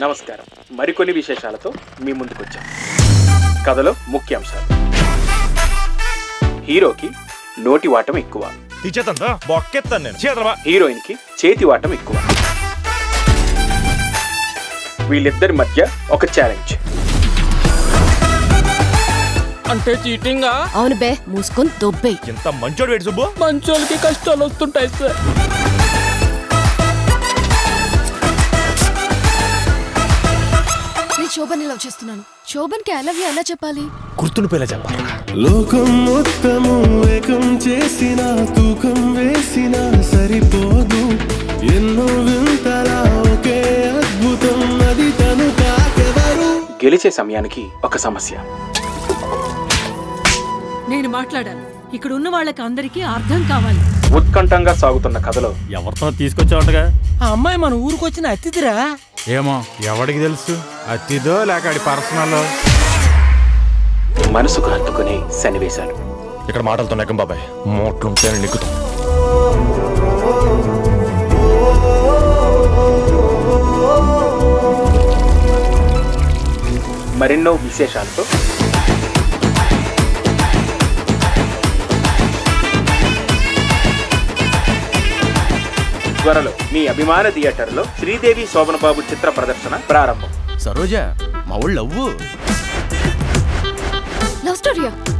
నమస్కారం మరికొన్ని విశేషాలతో మీ ముందుకొచ్చాం కథలో ముఖ్యాంశాలు హీరోకి నోటి వాటం ఎక్కువ ఇచ్చేతంతా బొక్కెత్తాను నేను చేతరవా హీరోయిన్ కి చేతి వాటం ఎక్కువ వీళ్ళిద్దరి మధ్య ఒక ఛాలెంజ్ అంటే చీటింగా అవును బే మూసుకొని దొబ్బే ఇంత మంచోడు వేడి సుబ్బు మంచోళ్ళకి కష్టాలు వస్తుంటాయి సార్ నేను శోభన్ లవ్ చేస్తున్నాను శోభన్ కి ఐ లవ్ యూ ఎలా చెప్పాలి గుర్తును పేలే చెప్పాలి లోకం మొత్తము ఏకం చేసిన తూకం వేసిన సరిపోదు ఎన్నో వింతల ఒకే అద్భుతం అది తను కాకెవరు గెలిచే సమయానికి ఒక సమస్య నేను మాట్లాడాను ఇక్కడ ఉన్న వాళ్ళకి అందరికీ అర్థం కావాలి ఉత్కంఠంగా సాగుతున్న కథలో ఎవరితో తీసుకొచ్చావుంటగా ఆ అమ్మాయి మన ఊరికి వచ్చిన అతిథిరా ఏమో ఎవడికి తెలుసు అతిదో లేక ఆడి పర్సనల్ మనసుకు హత్తుకునే సన్నివేశాలు ఇక్కడ మాటలతో నెగ్గం బాబాయ్ మోట్లుంటే నిగ్గుతాం మరెన్నో విశేషాలతో త్వరలో మీ అభిమాన థియేటర్లో శ్రీదేవి శోభనబాబు చిత్ర ప్రదర్శన ప్రారంభం సరోజ మా ఊళ్ళు అవ్వు లవ్ స్టోరీయా